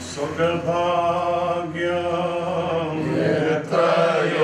സുഖഭാഗ്യം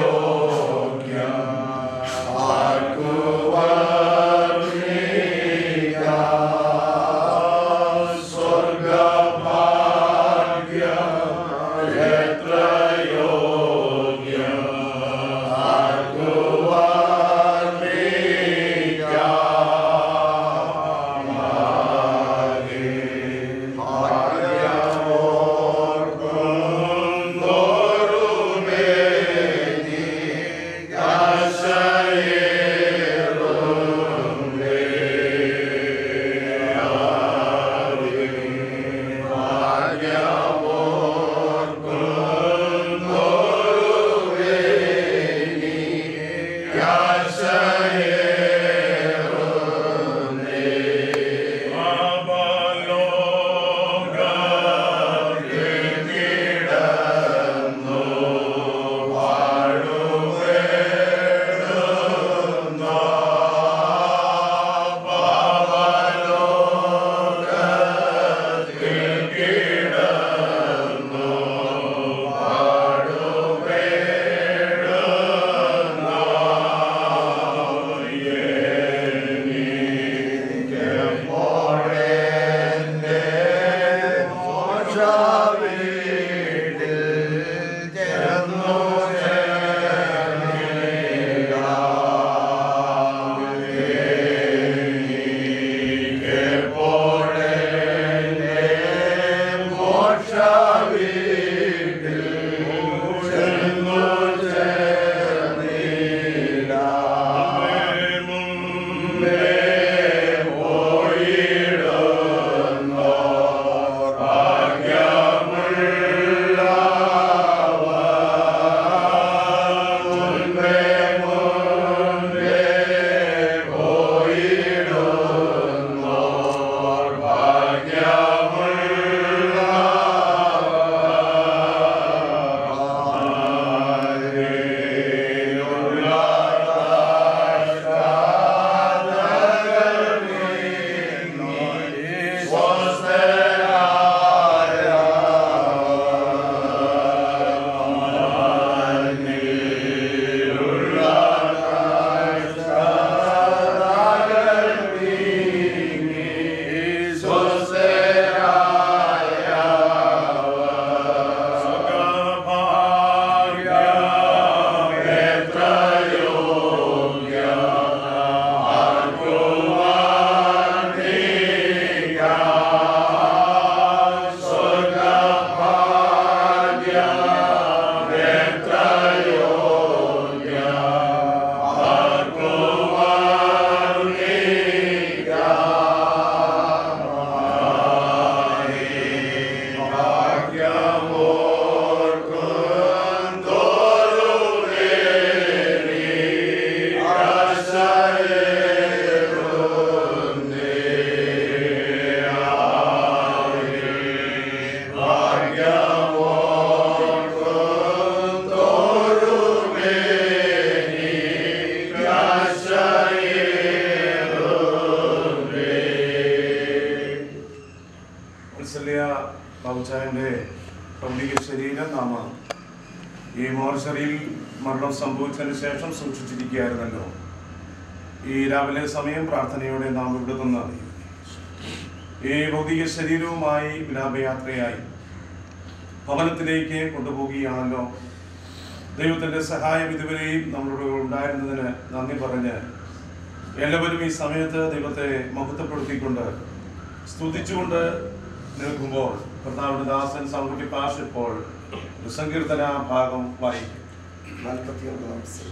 വത്സല്യ ബാബുച്ചായന്റെ ഭൗതിക ശരീരം നാമ ഈ മോർച്ചറിയിൽ മരണം സംഭവിച്ചതിന് ശേഷം സൂക്ഷിച്ചിരിക്കുകയായിരുന്നല്ലോ ഈ രാവിലെ സമയം പ്രാർത്ഥനയോടെ നാം ഇവിടെ നിന്ന് ഈ ഭൗതിക ശരീരവുമായി വിലാപയാത്രയായി ഭവനത്തിലേക്ക് കൊണ്ടുപോവുകയാണല്ലോ ദൈവത്തിന്റെ സഹായം ഇതുവരെയും നമ്മളോട് ഉണ്ടായിരുന്നതിന് നന്ദി പറഞ്ഞ് എല്ലാവരും ഈ സമയത്ത് ദൈവത്തെ മഹത്വപ്പെടുത്തിക്കൊണ്ട് സ്തുതിച്ചുകൊണ്ട് നിൽക്കുമ്പോൾ കർത്താവിന്റെ ദാസൻ സൗകുട്ടി പാഷ് ഇപ്പോൾ ഒരു സങ്കീർത്തന ഭാഗം വായിക്കും നാൽപ്പത്തിയൊന്നാം വയസ്സിൽ.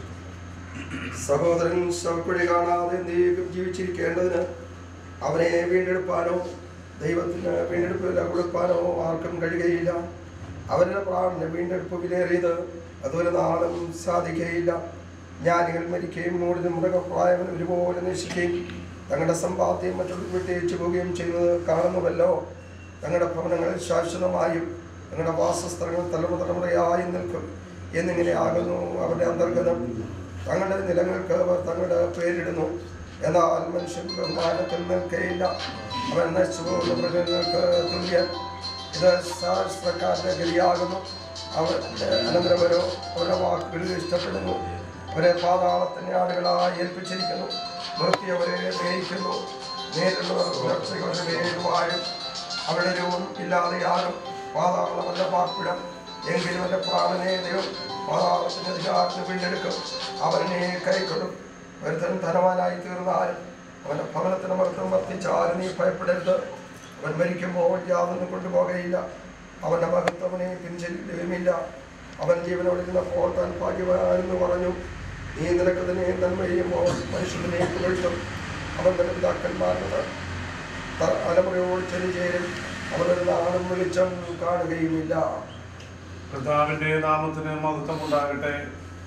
സഹോദരൻ ശവക്കുഴി കാണാതെ നീക്കും ജീവിച്ചിരിക്കേണ്ടതിന് അവനെ വീണ്ടെടുപ്പാനോ ദൈവത്തിന് വീണ്ടെടുപ്പ് വില കൊടുപ്പാനോ ആർക്കും കഴിയുകയില്ല അവരുടെ പ്രാണന് വീണ്ടെടുപ്പ് വിലയേറിയത് അതൊരു നാളും സാധിക്കുകയില്ല ജ്ഞാനികൾ മരിക്കുകയും മൂടിന് മൃഗപ്രായവൻ ഒരുപോലെ നശിക്കുകയും തങ്ങളുടെ സമ്പാദ്യം മറ്റുള്ള വിട്ടേച്ചു പോവുകയും ചെയ്യുന്നത് കാണുന്നുവല്ലോ തങ്ങളുടെ ഭവനങ്ങൾ ശാശ്വതമായും തങ്ങളുടെ വാസസ്ഥലങ്ങൾ തലമുറ തലമുറയായി നിൽക്കും എന്നിങ്ങനെ ആകുന്നു അവരുടെ അന്തർഗതം തങ്ങളുടെ നിലങ്ങൾക്ക് അവർ തങ്ങളുടെ പേരിടുന്നു എന്നാൽ മനുഷ്യൻ ബഹുമാനത്തിൽ നിൽക്കുകയില്ല അവൻ നശിച്ചു പോകുന്ന മൃഗങ്ങൾക്ക് തുല്യൻ ഇത് സഹസ്രക്കാരുടെ ഗതിയാകുന്നു അവരുടെ അനന്തരവരോ അവരുടെ വാക്കുകളിൽ ഇഷ്ടപ്പെടുന്നു അവരെ പാതാളത്തിന്റെ ആളുകളായി ഏൽപ്പിച്ചിരിക്കുന്നു നിർത്തി അവരെ മേയിക്കുന്നു നേരിടുന്നവർ പുലർച്ചകളുടെ വേഗമായും അവിടെ രൂപം ഇല്ലാതെ ആരും പാതാളമല്ല പാർപ്പിടം എങ്കിലും എൻ്റെ പ്രാണനെ ദൈവം പാതാളത്തിന് അധികാരത്തിന് വീണ്ടെടുക്കും അവനെ കൈക്കൊടും ഒരുത്തൻ ധനവാനായി തീർന്നാലും അവന്റെ ഭവനത്തിന് മർദ്ദം വർദ്ധിച്ചാലും നീ ഭയപ്പെടരുത് അവൻ മരിക്കുമ്പോൾ യാതൊന്നും കൊണ്ടുപോകയില്ല അവന്റെ മഹത്വനെ പിൻചെല്ലുകയുമില്ല അവൻ ജീവനോടിരുന്നപ്പോൾ താൻ ഭാഗ്യവാനെന്ന് പറഞ്ഞു നീ നിനക്ക് തന്നെ നന്മ ചെയ്യുമ്പോൾ മനുഷ്യനെ പുകഴ്ത്തും അവൻ തന്റെ പിതാക്കന്മാരുടെ തലമുറയോട് ചെല്ലു ചേരും അവനൊരു നാളും വെളിച്ചം കാണുകയുമില്ല കർത്താവിന്റെ നാമത്തിന് മഹത്വം ഉണ്ടാകട്ടെ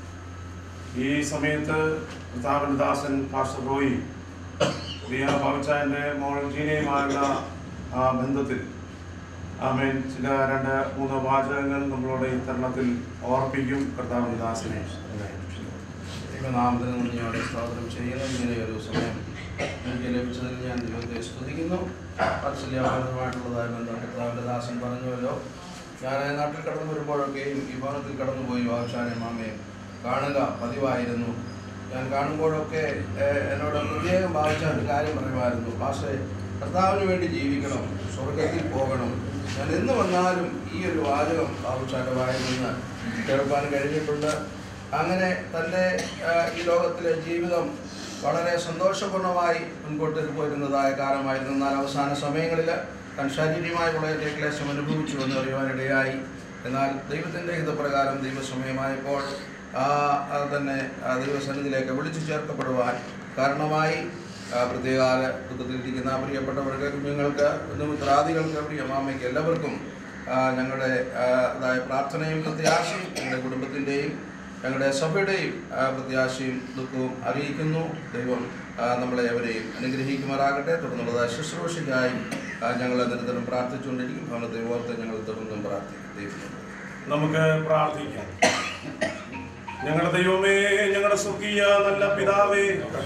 ഈ സമയത്ത് കർത്താവിന്റെ ദാസൻ പാസ്റ്റർ റോയി പ്രിയ ഭവിച്ചാന്റെ മോൾ ജീനയുമായുള്ള ആ ബന്ധത്തിൽ ആമേൻ ചില രണ്ട് മൂന്ന് വാചകങ്ങൾ നമ്മളോട് ഈ തരുണത്തിൽ ഓർപ്പിക്കും കർത്താവിന്റെ ദാസനെ ദൈവനാമത്തിന് നന്ദിയോടെ സ്തോത്രം ചെയ്യുന്നു ഇങ്ങനെ ഒരു സമയം എനിക്ക് ലഭിച്ചതിൽ ഞാൻ ദൈവത്തെ സ്തുതിക്കുന്നു വാത്സല്യമായിട്ടുള്ളതായ ബന്ധം കർത്താവിൻ്റെ ദാസൻ പറഞ്ഞുവല്ലോ ഞാൻ നാട്ടിൽ കടന്നു വരുമ്പോഴൊക്കെയും ഈ ഭവനത്തിൽ കടന്നുപോയി വാക്ഷാനെ മാമയും കാണുക പതിവായിരുന്നു ഞാൻ കാണുമ്പോഴൊക്കെ ഏഹ്, എന്നോട് പ്രത്യേകം ഭാവിച്ച ഒരു കാര്യം പറയുമായിരുന്നു പക്ഷേ കർത്താവിന് വേണ്ടി ജീവിക്കണം സ്വർഗത്തിൽ പോകണം ഞാൻ എന്ന് വന്നാലും ഈ ഒരു വാചകം ബാബുഷാന്റെ വായിൽ നിന്ന് കേൾക്കാൻ കഴിഞ്ഞിട്ടുണ്ട് അങ്ങനെ തൻ്റെ ആ, ഈ ലോകത്തിലെ ജീവിതം വളരെ സന്തോഷപൂർണ്ണമായി മുൻപോട്ട് പോയിരുന്നതായ കാലമായിരുന്നു എന്നാൽ അവസാന സമയങ്ങളിൽ താൻ ശാരീരികമായ വളരെ ക്ലേശം അനുഭവിച്ചു എന്ന് അറിയുവാനിടയായി എന്നാൽ ദൈവത്തിൻ്റെ ഹിതപ്രകാരം ദൈവസമയമായപ്പോൾ ആ അത് തന്നെ ആ ദൈവസന്നിധിയിലേക്ക് വിളിച്ചു ചേർക്കപ്പെടുവാൻ കാരണമായി ആ, പ്രത്യേകാല ദുഃഖത്തിലിരിക്കുന്ന പ്രിയപ്പെട്ടവർക്ക് കുഞ്ഞുങ്ങൾക്ക് ബന്ധുമിത്രാദികൾക്ക് പ്രിയ മാമയ്ക്ക് എല്ലാവർക്കും ആ, ഞങ്ങളുടെ ആ, അതായ പ്രാർത്ഥനയും പ്രത്യാശയും ഞങ്ങളുടെ കുടുംബത്തിൻ്റെയും ഞങ്ങളുടെ സഭയുടെയും ആ, പ്രത്യാശയും ദുഃഖവും അറിയിക്കുന്നു ദൈവം ആ, നമ്മളെ അവരെയും അനുഗ്രഹിക്കുമാറാകട്ടെ തുടർന്നുള്ളതായ ശുശ്രൂഷയ്ക്കായി ആ, ഞങ്ങൾ നിരന്തരം പ്രാർത്ഥിച്ചുകൊണ്ടിരിക്കും ഭവനത്തെ ഓർത്ത് ഞങ്ങൾ തുടർന്നും പ്രാർത്ഥിക്കും ദൈവം നമുക്ക് പ്രാർത്ഥിക്കാം ഞങ്ങളുടെ ദൈവമേ ഞങ്ങളുടെ സ്വർഗീയ നല്ല പിതാവേ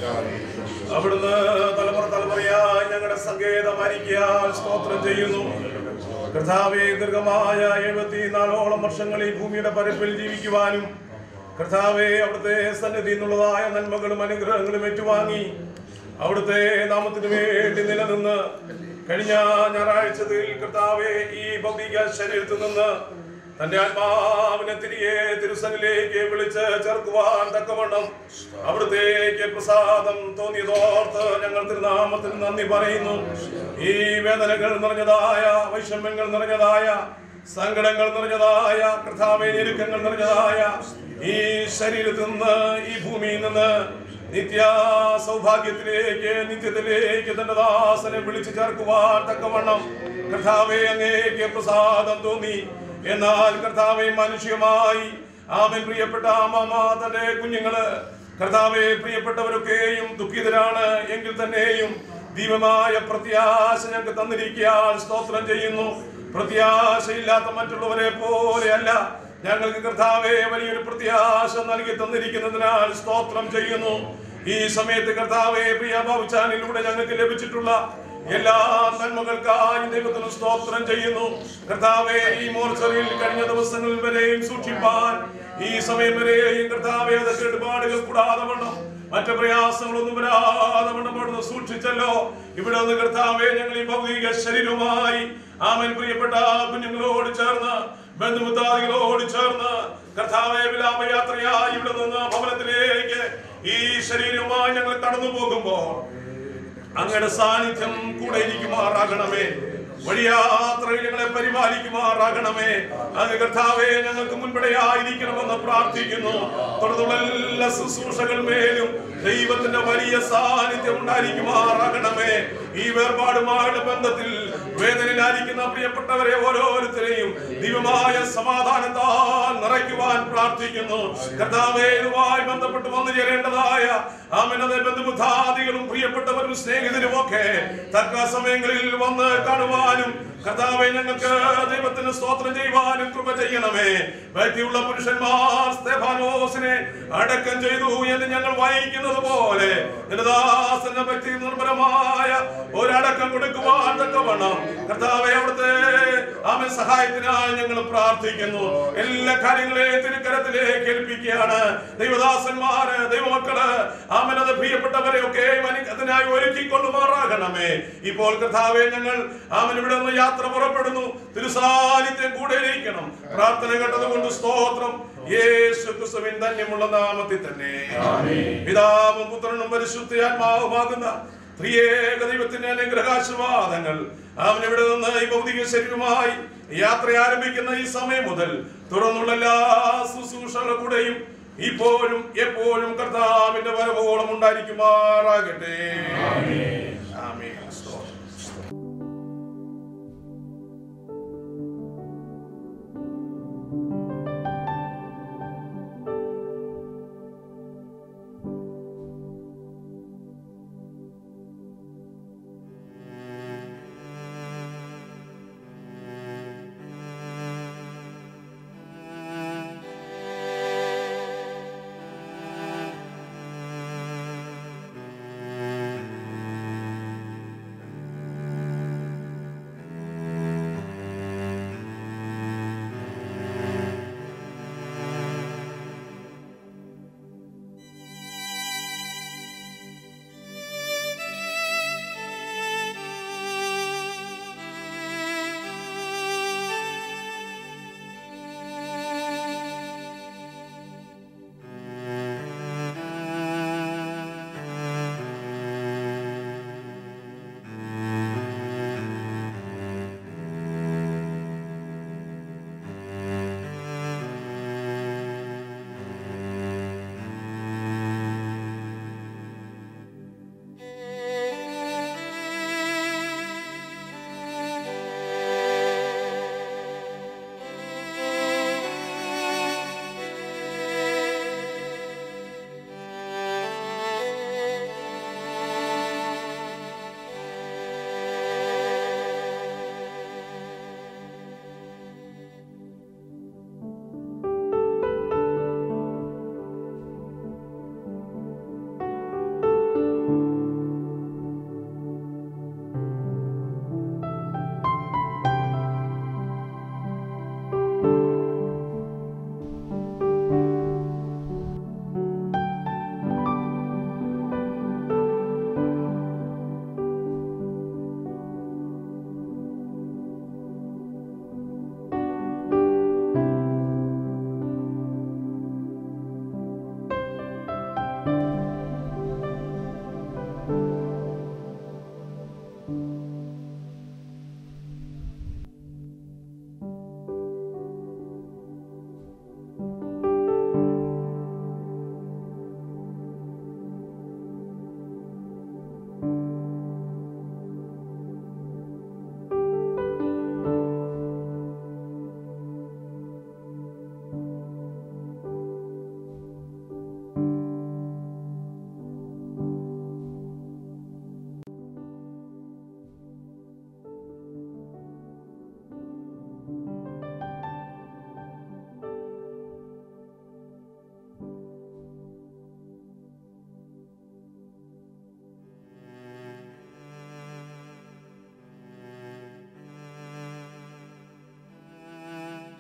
അവിടുന്ന് തലമുറ തലമുറയായി ഞങ്ങളുടെ സങ്കേതമായിരിക്കാൻ സ്തോത്രം ചെയ്യുന്നു കർത്താവെ ദീർഘമായ എഴുപത്തിനാലോളം വർഷങ്ങൾ ഈ ഭൂമിയുടെ പരപ്പിൽ ജീവിക്കുവാനും കർത്താവെ അവിടുത്തെ സന്നിധി എന്നുള്ളതായ നന്മകളും അനുഗ്രഹങ്ങളും ഏറ്റുവാങ്ങി അവിടുത്തെ നാമത്തിന് വേണ്ടി നിലനിന്ന് കഴിഞ്ഞ ഞായറാഴ്ചത്തിൽ കർത്താവെ ഈ ഭൗതിക ശരീരത്തിൽ നിന്ന് തന്റെ ആത്മാവിനെ തിരികെ തിരുസനിലേക്ക് വിളിച്ച് ചേർക്കുവാൻ തക്കവണ്ണം അവിടുത്തേക്ക് പ്രസാദം തോന്നിയതോർത്ത് ഞങ്ങൾ തിരുനാമത്തിന് നന്ദി പറയുന്നു ഈ വേദനകൾ നിറഞ്ഞതായ വൈഷമ്യങ്ങൾ നിറഞ്ഞതായ സങ്കടങ്ങൾ നിറഞ്ഞതായ കർത്താവെ ഞെരുക്കങ്ങൾ നിറഞ്ഞതായ ഈ ശരീരത്തിൽ നിന്ന് ഈ ഭൂമിയിൽ നിന്ന് നിത്യ സൗഭാഗ്യത്തിലേക്ക് നിത്യത്തിലേക്ക് തന്റെ ദാസനെ വിളിച്ചു ചേർക്കുവാൻ തക്കവണ്ണം കർത്താവെ അങ്ങേക്ക് പ്രസാദം തോന്നി എന്നാൽ കർത്താവെ മനുഷ്യമായി ആമൻ പ്രിയപ്പെട്ട മാമ തന്റെ കുഞ്ഞുങ്ങള് കർത്താവെ പ്രിയപ്പെട്ടവരൊക്കെയും ദുഃഖിതരാണ് എങ്കിൽ തന്നെയും ദീപമായ പ്രത്യാശ ഞങ്ങൾക്ക് തന്നിരിക്കാൻ സ്തോത്രം ചെയ്യുന്നു പ്രത്യാശയില്ലാത്ത മറ്റുള്ളവരെ പോലെയല്ല ഞങ്ങൾക്ക് കർത്താവെ വലിയൊരു പ്രത്യാശ നൽകി തന്നിരിക്കുന്നതിനാൽ സ്തോത്രം ചെയ്യുന്നു ഈ സമയത്ത് കർത്താവെ പ്രിയ ബാബുചാനിലൂടെ ഞങ്ങൾക്ക് ലഭിച്ചിട്ടുള്ള എല്ലാ നന്മകൾക്കായി ദൈവത്തിന് സ്തോത്രം ചെയ്യുന്നു കർത്താവെ ഈ മോർച്ചറിയിൽ കഴിഞ്ഞ ദിവസങ്ങളിൽ വരെയും സൂക്ഷിപ്പാൻ ഈ സമയം വരെയും കർത്താവെ അത് കേടുപാടുകൾ കൂടാതെ വണ്ണം മറ്റു പ്രയാസങ്ങളൊന്നും വരാതെ വണ്ണം അവിടുന്ന് സൂക്ഷിച്ചല്ലോ ഇവിടെ നിന്ന് കർത്താവെ ഞങ്ങൾ ഈ ഭൗതിക ശരീരവുമായി ആമൻ പ്രിയപ്പെട്ട കുഞ്ഞുങ്ങളോട് ചേർന്ന് ബന്ധുമുത്താദികളോട് ചേർന്ന് കർത്താവെ വിലാപയാത്രയായി ഇവിടെ നിന്ന് ഭവനത്തിലേക്ക് ഈ ശരീരവുമായി ഞങ്ങൾ കടന്നു പോകുമ്പോൾ അങ്ങയുടെ സാന്നിധ്യം കൂടെ ഇരിക്കുമാറാകണമേ വഴിയാത്രയിൽ ഞങ്ങളെ പരിപാലിക്കുമാറാകണമേ അങ്ങ് കർത്താവെ ഞങ്ങൾക്ക് മുൻപടെയായിരിക്കണമെന്ന് പ്രാർത്ഥിക്കുന്നു തുടർന്നുള്ള എല്ലാ ശുശ്രൂഷകൾ മേലും ദൈവത്തിന്റെ വലിയ സാന്നിധ്യം ഉണ്ടായിരിക്കുമാറാകണമേ ഈ വേർപാടുമായുള്ള ബന്ധത്തിൽ വേദനയിലായിരിക്കുന്ന പ്രിയപ്പെട്ടവരെ ഓരോരുത്തരെയും ദിവ്യമായ സമാധാനത്താൽ നിറയ്ക്കുവാൻ പ്രാർത്ഥിക്കുന്നു കർത്താവേ ഇതുമായി ബന്ധപ്പെട്ട് വന്നു ചേരേണ്ടതായ ആമനതെ ബന്ധുബുദ്ധാദികളും പ്രിയപ്പെട്ടവരും സ്നേഹിതരും ഒക്കെ തക്ക സമയങ്ങളിൽ വന്ന് കാണുവാനും കർത്താവെ ഞങ്ങൾക്ക് ദൈവത്തിന് സ്തോത്രം ചെയ്യുവാനും കൃപ ചെയ്യണമേ വ്യക്തിയുള്ള പുരുഷന്മാർ സ്തേഫാനോസിനെ അടക്കം ചെയ്തു എന്ന് ഞങ്ങൾ വായിക്കുന്നത് പോലെ നിന്റെ ദാസന്റെ വ്യക്തി നിർമ്മലമായ ഒരടക്കം കൊടുക്കുവാൻ തക്കവണ്ണം കർത്താവെ അവിടുത്തെ ആമൻ സഹായത്തിനായി ഞങ്ങൾ പ്രാർത്ഥിക്കുന്നു എല്ലാ കാര്യങ്ങളെയും തിരുക്കരത്തിലേക്ക് ഏൽപ്പിക്കുകയാണ് ദൈവദാസന്മാര് ദൈവമക്കള് ആമനത് പ്രിയപ്പെട്ടവരെ ഒക്കെ അതിനായി ഒരുക്കിക്കൊള്ളുമാറാകണമേ ഇപ്പോൾ കർത്താവെ ഞങ്ങൾ ആമൻ ഇവിടെ നിന്ന് യാത്ര പുറപ്പെടുന്നു തിരുസാന്നിധ്യം കൂടെ ഇരിക്കണം പ്രാർത്ഥന കേട്ടത് കൊണ്ട് സ്തോത്രം യേശു ക്രിസ്തുവിൻ ധന്യമുള്ള നാമത്തിൽ തന്നെ പിതാവും പുത്രനും പരിശുദ്ധാത്മാവുമാകുന്ന ത്രിയേക ദൈവത്തിന്റെ അനുഗ്രഹാശീർവാദങ്ങൾ അവൻ ഇവിടെ നിന്ന് ഈ ഭൗതിക ശരീരമായി യാത്ര ആരംഭിക്കുന്ന ഈ സമയം മുതൽ തുറന്നുള്ള എല്ലാ ശുശ്രൂഷകളുടെ കൂടെയും ഇപ്പോഴും എപ്പോഴും കർത്താവിന്റെ വരവോളം ഉണ്ടായിരിക്കുമാറാകട്ടെ